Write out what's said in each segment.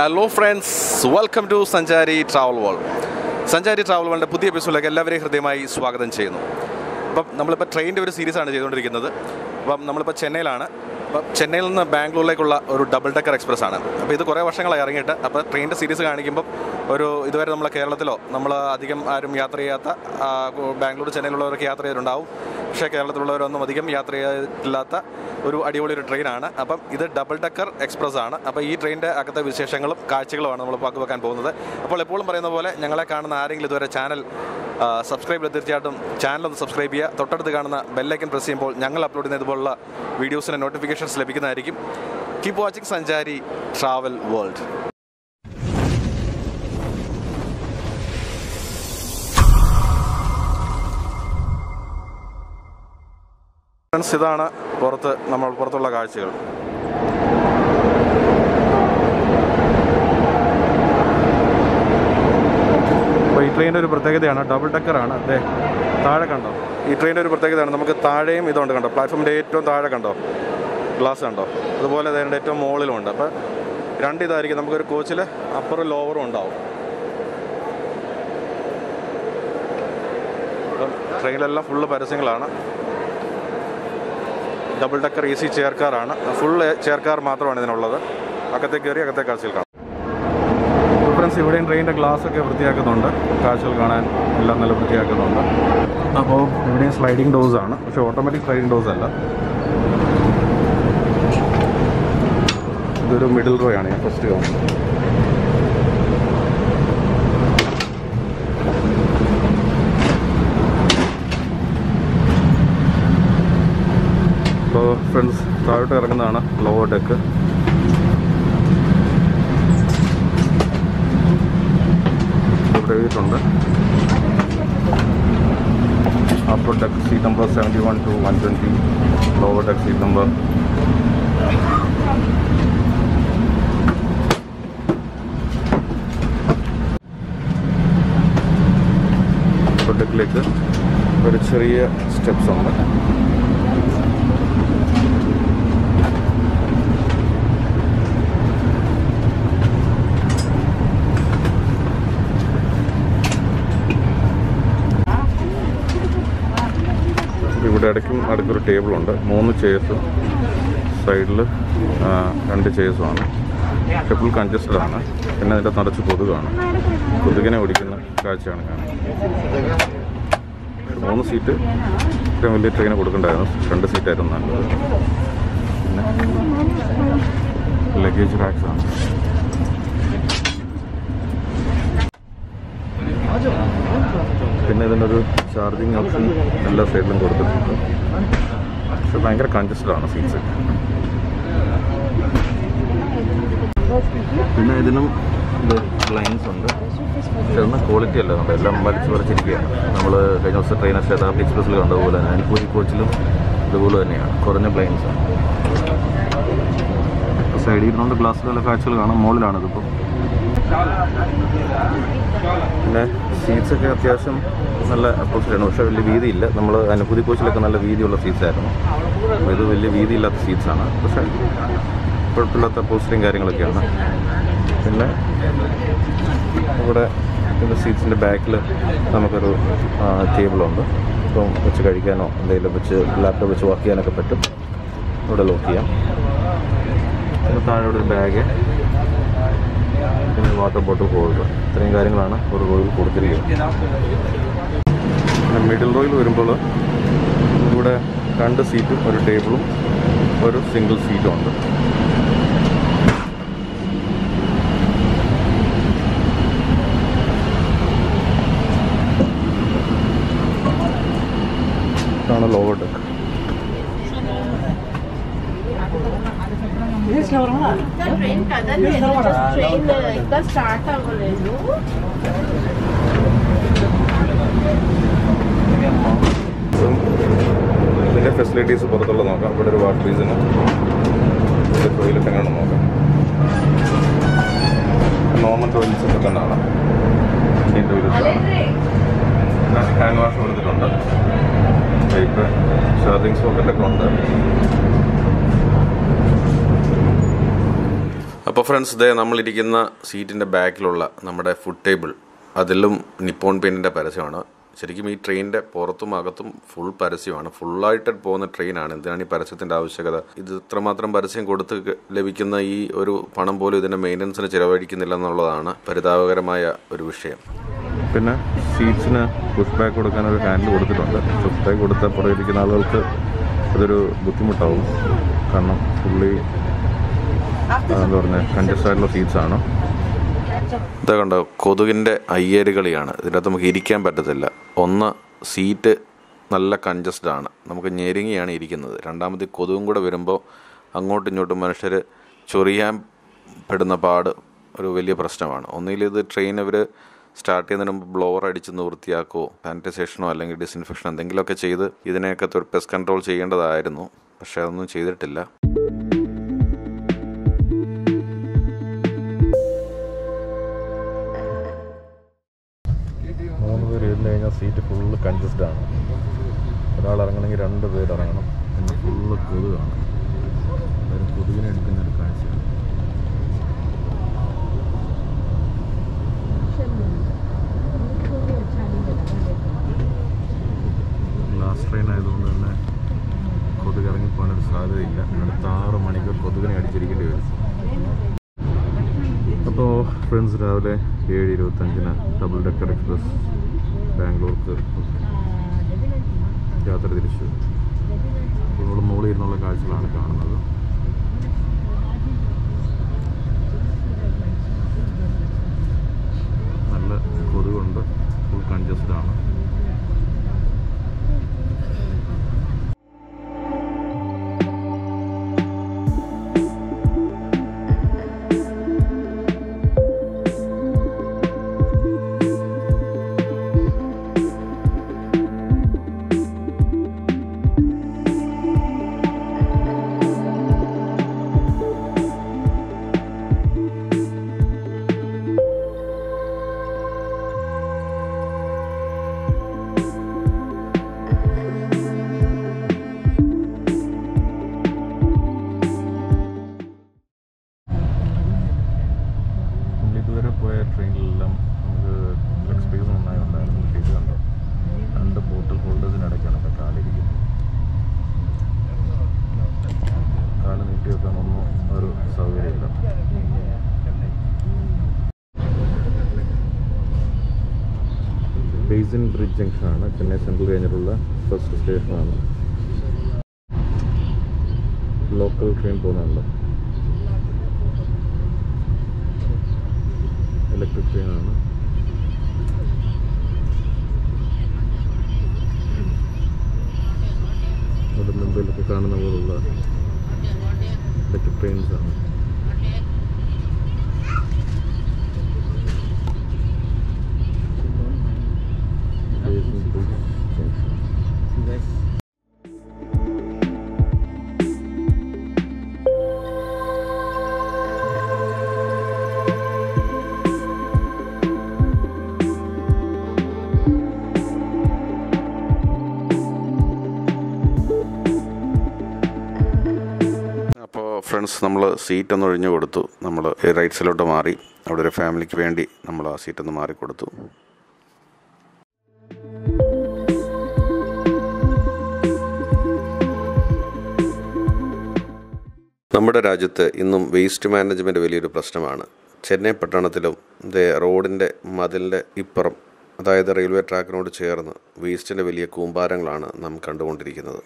Hello friends welcome to Sanchari travel world Sanchari travel വേൾഡിൻ്റെ പുതിയ എപ്പിസോഡിലേക്ക് എല്ലാവരെയും ഹൃദയമായി സ്വാഗതം ചെയ്യുന്നു അപ്പം നമ്മളിപ്പോൾ ട്രെയിനിൻ്റെ ഒരു സീരീസാണ് ചെയ്തുകൊണ്ടിരിക്കുന്നത് അപ്പം നമ്മളിപ്പോൾ ചെന്നൈയിലാണ് അപ്പം ചെന്നൈയിൽ നിന്ന് ബാംഗ്ലൂരിലേക്കുള്ള ഒരു ഡബിൾ ഡെക്കർ എക്സ്പ്രസ് ആണ് അപ്പോൾ ഇത് കുറേ വർഷങ്ങളായി ഇറങ്ങിയിട്ട് അപ്പോൾ ട്രെയിനിൻ്റെ സീരീസ് കാണിക്കുമ്പോൾ ഒരു ഇതുവരെ നമ്മളെ കേരളത്തിലോ നമ്മൾ അധികം ആരും യാത്ര ചെയ്യാത്ത ആ, ബാംഗ്ലൂർ ചെന്നൈയിലുള്ളവരൊക്കെ യാത്ര ചെയ്തിട്ടുണ്ടാവും പക്ഷേ കേരളത്തിലുള്ളവരൊന്നും അധികം യാത്ര ചെയ്തിട്ടില്ലാത്ത ഒരു അടിപൊളി ഒരു ട്രെയിനാണ് അപ്പം ഇത് ഡബിൾ ഡെക്കർ എക്സ്പ്രസ് ആണ് അപ്പോൾ ഈ ട്രെയിനിൻ്റെ അകത്തെ വിശേഷങ്ങളും കാഴ്ചകളുമാണ് നമ്മൾ പങ്കുവെക്കാൻ പോകുന്നത് അപ്പോൾ എപ്പോഴും പറയുന്ന പോലെ ഞങ്ങളെ കാണുന്ന ആരെങ്കിലും ഇതുവരെ ചാനൽ സബ്സ്ക്രൈബ് ചെയ്ത് തീർച്ചയായിട്ടും ചാനൽ ഒന്ന് സബ്സ്ക്രൈബ് ചെയ്യുക തൊട്ടടുത്ത് കാണുന്ന ബെല്ലൈക്കൻ പ്രസ് ചെയ്യുമ്പോൾ ഞങ്ങൾ അപ്ലോഡ് ചെയ്യുന്ന ഇതുപോലുള്ള വീഡിയോസിന് നോട്ടിഫിക്കേഷൻസ് ലഭിക്കുന്നതായിരിക്കും keep watching Sanchari travel world friends ഇതാണ് പുറത്ത് നമ്മൾ പുറത്തുള്ള കാഴ്ചകൾ അപ്പോൾ ഈ ട്രെയിനിൻ്റെ ഒരു പ്രത്യേകതയാണ് ഡബിൾ ഡെക്കറാണ് അതെ താഴെ കണ്ടോ ഈ ട്രെയിനിൻ്റെ ഒരു പ്രത്യേകതയാണ് നമുക്ക് താഴെയും ഇതുണ്ട് കണ്ടോ പ്ലാറ്റ്ഫോമിൻ്റെ ഏറ്റവും താഴെ കണ്ടോ ഗ്ലാസ് കണ്ടോ അതുപോലെ അതിൻ്റെ ഏറ്റവും മുകളിലും ഉണ്ട് അപ്പോൾ രണ്ട് ഇതായിരിക്കും നമുക്കൊരു കോച്ചിൽ അപ്പറും ലോവറും ഉണ്ടാവും അപ്പം ട്രെയിനിലെല്ലാം ഫുള്ള് പരസ്യങ്ങളാണ് double decker A C chair കാറാണ് ഫുൾ ചെയർ കാർ മാത്രമാണ് ഇതിനുള്ളത് അകത്തേക്ക് കയറി അകത്തെ കാഴ്ചകൾ കാണാം ഫ്രണ്ട്സ് ഇവിടെയും ട്രെയിനിൻ്റെ ഗ്ലാസ് ഒക്കെ വൃത്തിയാക്കുന്നുണ്ട് കാഴ്ചകൾ കാണാൻ എല്ലാം നല്ല വൃത്തിയാക്കുന്നുണ്ട് അപ്പോൾ ഇവിടെയും സ്ലൈഡിംഗ് ഡോസ് ആണ് പക്ഷേ ഓട്ടോമാറ്റിക് സ്ലൈഡിംഗ് ഡോസ് അല്ല ഇതൊരു മിഡിൽ റോ ആണ് ഞാൻ ഫസ്റ്റ് കാണുന്നത് അപ്പോൾ ഫ്രണ്ട്സ് താഴോട്ട് ഇറങ്ങുന്നതാണ് ലോവർ ഡെക്ക് ഇവിടെ എഴുതിയിട്ടുണ്ട് upper deck seat number seventy one two one twenty lower deck seat number upper ഡെക്കിലേക്ക് ഒരു ചെറിയ സ്റ്റെപ്സ് ഉണ്ട് ഇവിടെ ഇടയ്ക്കും അടുത്തൊരു ടേബിളുണ്ട് മൂന്ന് ചെയർസും സൈഡിൽ രണ്ട് ചെയർസുമാണ് പക്ഷെ ഫുൾ കൺജസ്റ്റഡ് ആണ് പിന്നെ അതിൻ്റെ നിറച്ച് കൊതുകാണ് കൊതുകിനെ ഓടിക്കുന്ന കാഴ്ചയാണ് കാണുന്നത് പക്ഷെ മൂന്ന് സീറ്റ് ഇത്രയും വലിയ ട്രെയിന് കൊടുക്കണ്ടായിരുന്നു രണ്ട് സീറ്റായിരുന്നു നല്ലത് പിന്നെ ലഗേജ് റാക്സ് ആണ് പിന്നെ ഇതിനൊരു ചാർജിങ് ഓപ്ഷൻ എല്ലാ സൈഡിലും കൊടുത്തിട്ടുണ്ട് പക്ഷെ ഭയങ്കര കൺജസ്റ്റഡ് ആണ് സീറ്റ്സ് പിന്നെ ഇതിനും ഇത് ലൈൻസ് ഉണ്ട് പക്ഷെ ഒന്നും ക്വാളിറ്റി അല്ല നമ്മുടെ എല്ലാം വലിച്ചു പറിച്ചിരിക്കുകയാണ് നമ്മൾ കഴിഞ്ഞ ദിവസം ട്രെയിൻ ശതാബ്ദി എക്സ്പ്രസ്സിൽ കണ്ടതുപോലെ തന്നെ അനുഭൂതി കോച്ചിലും ഇതുപോലെ തന്നെയാണ് കുറഞ്ഞ പ്ലെയിൻസ് ആണ് സൈഡിൽ ഇരുന്നുകൊണ്ട് ഗ്ലാസ്സിലുള്ള കാഴ്ചകൾ കാണാം മുകളിലാണ് ഇതിപ്പോൾ പിന്നെ സീറ്റ്സ് ഒക്കെ അത്യാവശ്യം നല്ല അപ്രോച്ചിലാണ് പക്ഷേ വലിയ വീതിയില്ല നമ്മൾ അനുഭൂതി കോച്ചിലൊക്കെ നല്ല വീതിയുള്ള സീറ്റ്സ് ആയിരുന്നു അപ്പോൾ ഇത് വലിയ വീതിയില്ലാത്ത സീറ്റ്സാണ് പക്ഷേ കുഴപ്പമില്ലാത്ത അപ്പോസ്റ്ററിങ് കാര്യങ്ങളൊക്കെയാണ് പിന്നെ ഇവിടെ പിന്നെ സീറ്റ്സിൻ്റെ ബാക്കിൽ നമുക്കൊരു ടേബിളുണ്ട് ഇപ്പം വെച്ച് കഴിക്കാനോ എന്തെങ്കിലും വെച്ച് ലാപ്ടോപ്പ് വെച്ച് വർക്ക് ചെയ്യാനൊക്കെ പറ്റും ഇവിടെ ലോക്ക് ചെയ്യാം പിന്നെ താഴെ ഇവിടെ ഒരു ബാഗ് പിന്നെ വാട്ടർ ബോട്ടിൽ ഹോൾഡർ ഇത്രയും കാര്യങ്ങളാണ് ഒരു റോയിൽ കൊടുത്തിരിക്കുന്നത് പിന്നെ മിഡിൽ റോയിൽ വരുമ്പോൾ ഇവിടെ രണ്ട് സീറ്റും ഒരു ടേബിളും ഒരു സിംഗിൾ സീറ്റും ഉണ്ട് ഇതാണ് ലോവർ ഡെക്ക് ಟ್ರೈನ್ ಕದಲ್ದೆ ಟ್ರೈನ್ ಈಗ ಸ್ಟಾರ್ಟ್ ಆಗೋలేదు ഇതും ഇതിൻ്റെ ഫെസിലിറ്റീസ് പുറത്തുള്ള നോക്കാം ഇവിടെ ഒരു വാട്ടർ ബീസിന് ടോയ്ലറ്റ് എങ്ങനെയാണെന്ന് നോക്കാം നോർമൽ ടോയ്ലറ്റ്സ് ഒക്കെ തന്നെയാണ് ഇന്ത്യൻ ടോയ്ലറ്റ്സാണ് പിന്നെ ഹാൻഡ് വാഷ് കൊടുത്തിട്ടുണ്ട് പൈപ്പ് ചാർജിങ് സോക്കറ്റൊക്കെ ഉണ്ട് അപ്പോൾ ഫ്രണ്ട്സ് ഇതേ നമ്മളിരിക്കുന്ന സീറ്റിൻ്റെ ബാക്കിലുള്ള നമ്മുടെ ഫുഡ് ടേബിൾ അതിലും നിപ്പോൺ പെയിൻറ്റിൻ്റെ പരസ്യമാണ് ശരിക്കും ഈ ട്രെയിനിൻ്റെ പുറത്തും അകത്തും ഫുൾ പരസ്യമാണ് ഫുള്ളായിട്ട് പോകുന്ന ട്രെയിനാണ് എന്തിനാണ് ഈ പരസ്യത്തിൻ്റെ ആവശ്യകത ഇത് ഇത്രമാത്രം പരസ്യം കൊടുത്ത് ക- ലഭിക്കുന്ന ഈ ഒരു പണം പോലും ഇതിൻ്റെ മെയിൻ്റനൻസിന് ചിലവഴിക്കുന്നില്ല എന്നുള്ളതാണ് പരിതാപകരമായ ഒരു വിഷയം പിന്നെ സീറ്റ്സിന് പുഷ് ബാക്ക് കൊടുക്കാൻ ഒരു ഹാൻഡിൽ കൊടുത്തിട്ടുണ്ട് പുഷ് ബാക്ക് കൊടുത്ത പുറകിരിക്കുന്ന ആളുകൾക്ക് അതൊരു ബുദ്ധിമുട്ടാവും കാരണം പുള്ളി ആ, എന്താ പറയുക കൺജസ്റ്റ് ആയിട്ടുള്ള സീറ്റ്സ് ആണ് ഇതാ കണ്ടോ കൊതുകിൻ്റെ അയ്യേരുകളിയാണ് ഇതിനകത്ത് നമുക്ക് ഇരിക്കാൻ പറ്റത്തില്ല ഒന്ന് സീറ്റ് നല്ല കൺജസ്റ്റഡ് ആണ് നമുക്ക് ഞെരുങ്ങിയാണ് ഇരിക്കുന്നത് രണ്ടാമത് ഈ കൊതുകും കൂടെ വരുമ്പോൾ അങ്ങോട്ടും ഇങ്ങോട്ടും മനുഷ്യർ ചൊറിയാൻ പെടുന്ന പാട് ഒരു വലിയ പ്രശ്നമാണ് ഒന്നുകിൽ ഇത് ട്രെയിൻ അവർ സ്റ്റാർട്ട് ചെയ്യുന്നതിന് മുമ്പ് ബ്ലോവർ അടിച്ച് വൃത്തിയാക്കുമോ സാനിറ്റൈസേഷനോ അല്ലെങ്കിൽ ഡിസിൻഫെക്ഷൻ എന്തെങ്കിലുമൊക്കെ ചെയ്ത് ഇതിനെയൊക്കെ പെസ്റ്റ് കൺട്രോൾ ചെയ്യേണ്ടതായിരുന്നു പക്ഷേ അതൊന്നും ചെയ്തിട്ടില്ല മൂന്ന് പേര് ഇരുന്ന് കഴിഞ്ഞാൽ സീറ്റ് ഫുള്ള് കൺജസ്റ്റഡ് ആണ് ഒരാൾ ഇറങ്ങണമെങ്കിൽ രണ്ട് പേര് ഇറങ്ങണം പിന്നെ ഫുള്ള് കൊതുകാണ് ഒരു കൊതുകിനെ എടുക്കുന്ന ഒരു കാഴ്ചയാണ് ലാസ്റ്റ് ട്രെയിൻ ആയതുകൊണ്ട് തന്നെ കൊതുക് ഇറങ്ങിപ്പോകാനൊരു സാധ്യതയില്ല അടുത്ത ആറ് മണിക്കൂർ കൊതുകിനെ അടിച്ചിരിക്കേണ്ടി വരും അപ്പോൾ ഫ്രണ്ട്സ് രാവിലെ ഏഴ് ഇരുപത്തഞ്ചിന് ഡബിൾ ഡെക്കർ എക്സ്പ്രസ് ബാംഗ്ലൂർക്ക് യാത്ര തിരിച്ചു അപ്പോൾ നമ്മൾ മുകളിൽ ഇരുന്നുള്ള കാഴ്ചകളാണ് കാണുന്നത് നല്ല കൊതുകുണ്ട് ഫുൾ കൺജസ്റ്റഡ് ആണ് നമ്മൾ ഇതുവരെ പോയ ട്രെയിനിലെല്ലാം നമുക്ക് ലെഗ് സ്പേസ് നന്നായി ഉണ്ടായിരുന്നു പക്ഷേ ഇത് കണ്ടോ രണ്ട് ബോട്ടിൽ ഹോൾഡേഴ്സിനിടയ്ക്കാണ് ഇപ്പോൾ കാലിരിക്കുന്നത് കാല് നീട്ടി വെക്കാനൊന്നും ഒരു സൗകര്യമില്ല ബേസിൻ ബ്രിഡ്ജ് ജംഗ്ഷനാണ് ചെന്നൈ സെൻട്രൽ കഴിഞ്ഞിട്ടുള്ള ഫസ്റ്റ് സ്റ്റേഷനാണ് ലോക്കൽ ട്രെയിൻ പോകുന്നുണ്ട് ഇലക്ട്രിക് ട്രെയിനാണ് അത് മുംബൈയിലൊക്കെ കാണുന്ന പോലുള്ള ഇലക്ട്രിക് ട്രെയിൻസ് ആണ് Basin Bridge Junction. അപ്പോൾ ഫ്രണ്ട്സ് നമ്മൾ സീറ്റ് ഒന്ന് ഒഴിഞ്ഞു കൊടുത്തു നമ്മൾ റൈറ്റ് സൈഡിലോട്ട് മാറി അവിടെ ഒരു ഫാമിലിക്ക് വേണ്ടി നമ്മൾ ആ സീറ്റ് ഒന്ന് മാറി കൊടുത്തു നമ്മുടെ രാജ്യത്ത് ഇന്നും വേസ്റ്റ് മാനേജ്മെൻറ്റ് വലിയൊരു പ്രശ്നമാണ് ചെന്നൈ പട്ടണത്തിലും ദേ റോഡിൻ്റെ മതിലിൻ്റെ ഇപ്പുറം അതായത് റെയിൽവേ ട്രാക്കിനോട് ചേർന്ന് വേസ്റ്റിൻ്റെ വലിയ കൂമ്പാരങ്ങളാണ് നാം കണ്ടുകൊണ്ടിരിക്കുന്നത്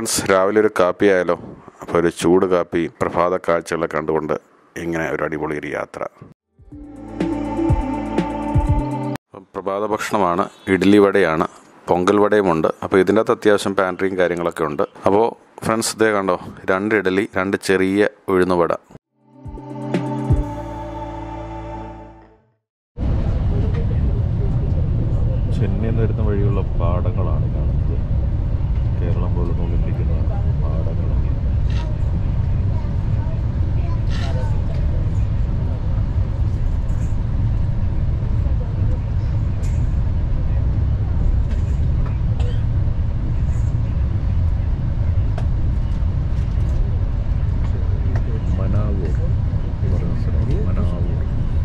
ഫ്രണ്ട്സ് രാവിലെ ഒരു കാപ്പി ആയാലോ അപ്പോൾ ഒരു ചൂട് കാപ്പി പ്രഭാത കാഴ്ചകളെ കണ്ടുകൊണ്ട് ഇങ്ങനെ ഒരു അടിപൊളി ഒരു യാത്ര പ്രഭാത ഭക്ഷണമാണ് ഇഡ്ഡലി വടയാണ് പൊങ്കൽ വടയുമുണ്ട് അപ്പോൾ ഇതിൻ്റെ അകത്ത് അത്യാവശ്യം പാൻട്രിയും കാര്യങ്ങളൊക്കെ ഉണ്ട് അപ്പോൾ ഫ്രണ്ട്സ് ഇതേ കണ്ടോ രണ്ട് ഇഡലി രണ്ട് ചെറിയ ഉഴുന്നുവട ചെന്നൈയിൽ നിന്ന് വരുന്ന വഴിയുള്ള പാടങ്ങളാണ് കാണുന്നത് കേരളം പോലെ തോന്നിപ്പിക്കുന്ന പാടങ്ങൾ മനാവൂർ എന്ന് പറയുന്ന സ്ഥലം മനാവൂർ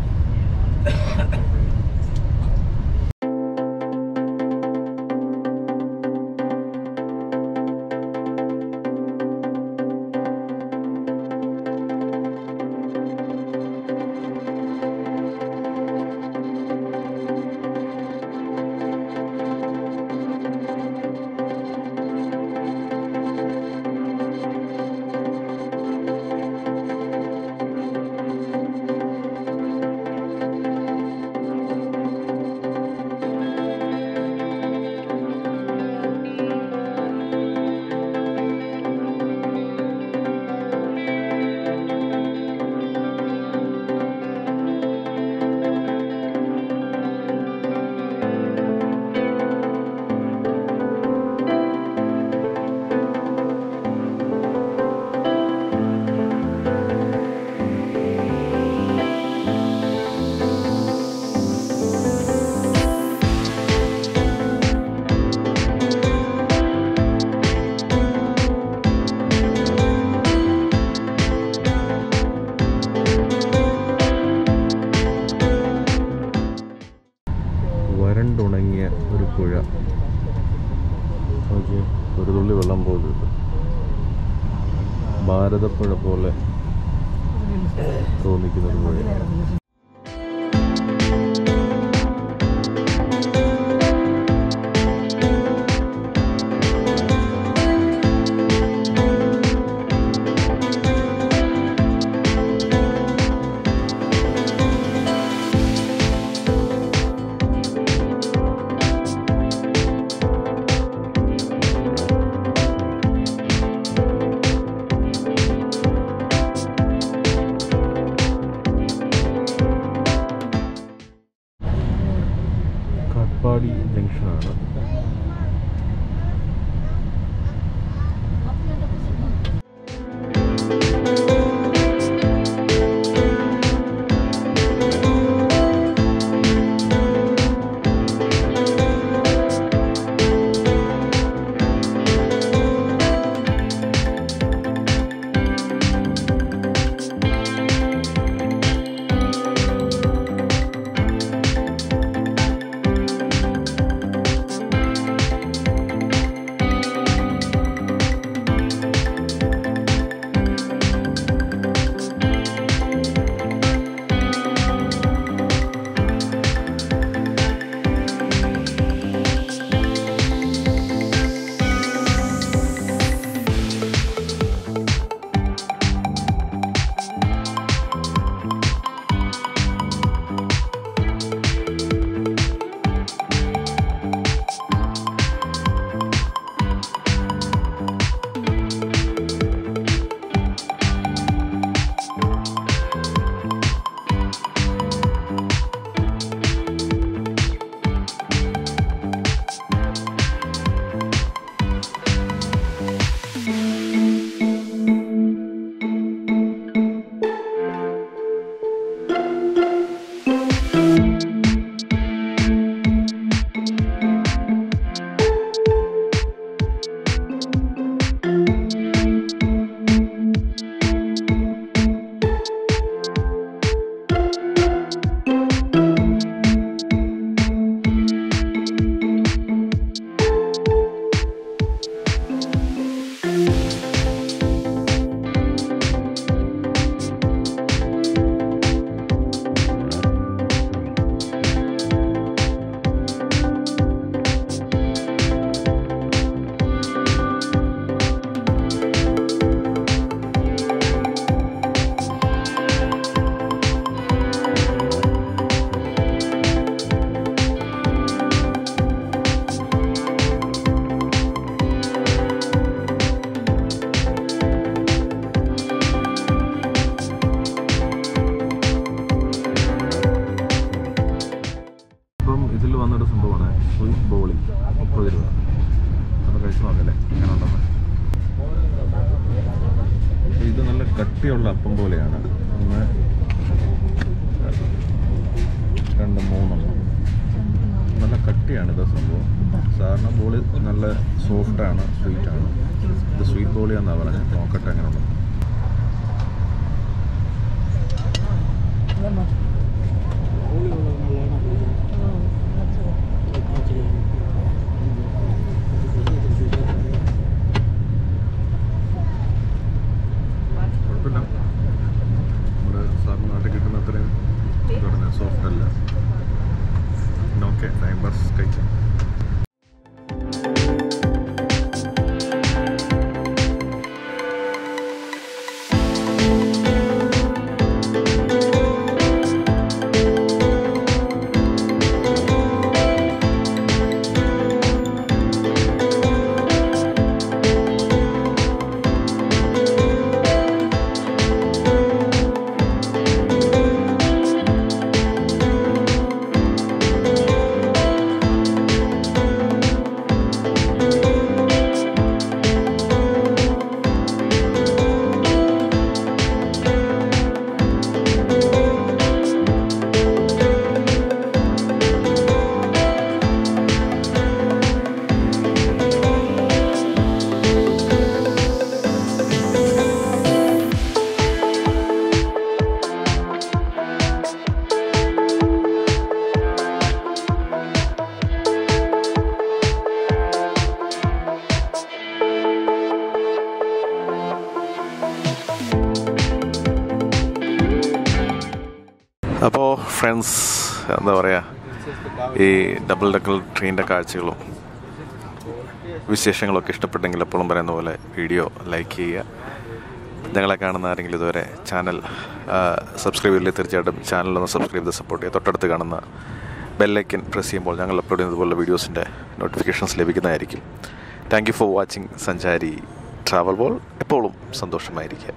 വരണ്ടുണങ്ങിയ ഒരു പുഴ നോക്കിയേ, ഒരു തുള്ളി വെള്ളം പോലും ഇല്ല ഭാരതപ്പുഴ പോലെ തോന്നിക്കുന്ന ഒരു പുഴ കട്ടിയുള്ള അപ്പം പോലെയാണ് ഒന്ന് രണ്ട് മൂന്നെണ്ണം നല്ല കട്ടിയാണ് ഇത് സംഭവം സാധാരണ ബോളി നല്ല സോഫ്റ്റാണ് സ്വീറ്റാണ് ഇത് സ്വീറ്റ് ബോളിയാന്നാണ് പറഞ്ഞത് നോക്കട്ടെ എങ്ങനെയുണ്ട് കുഴപ്പമില്ല നമ്മുടെ സാറിന് നാട്ടിൽ കിട്ടുന്ന അത്രയും എന്താ പറയുക സോഫ്റ്റ് അല്ല ഓക്കെ ടൈം പാസ് കഴിക്കാം അപ്പോൾ ഫ്രണ്ട്സ് എന്താ പറയുക ഈ ഡബിൾ ഡക്കൽ ട്രെയിനിൻ്റെ കാഴ്ചകളും വിശേഷങ്ങളൊക്കെ ഇഷ്ടപ്പെട്ടെങ്കിൽ എപ്പോഴും പറയുന്ന പോലെ വീഡിയോ ലൈക്ക് ചെയ്യുക ഞങ്ങളെ കാണുന്ന ആരെങ്കിലും ഇതുവരെ ചാനൽ സബ്സ്ക്രൈബ് ചെയ്യില്ലേ തീർച്ചയായിട്ടും ചാനലൊന്ന് സബ്സ്ക്രൈബ് ചെയ്ത് സപ്പോർട്ട് ചെയ്യുക തൊട്ടടുത്ത് കാണുന്ന ബെല്ലൈക്കൻ പ്രസ് ചെയ്യുമ്പോൾ ഞങ്ങൾ അപ്ലോഡ് ചെയ്യുന്നതുപോലുള്ള വീഡിയോസിൻ്റെ നോട്ടിഫിക്കേഷൻസ് ലഭിക്കുന്നതായിരിക്കും thank you for watching Sanchari travel ബോൾ എപ്പോഴും സന്തോഷമായിരിക്കുക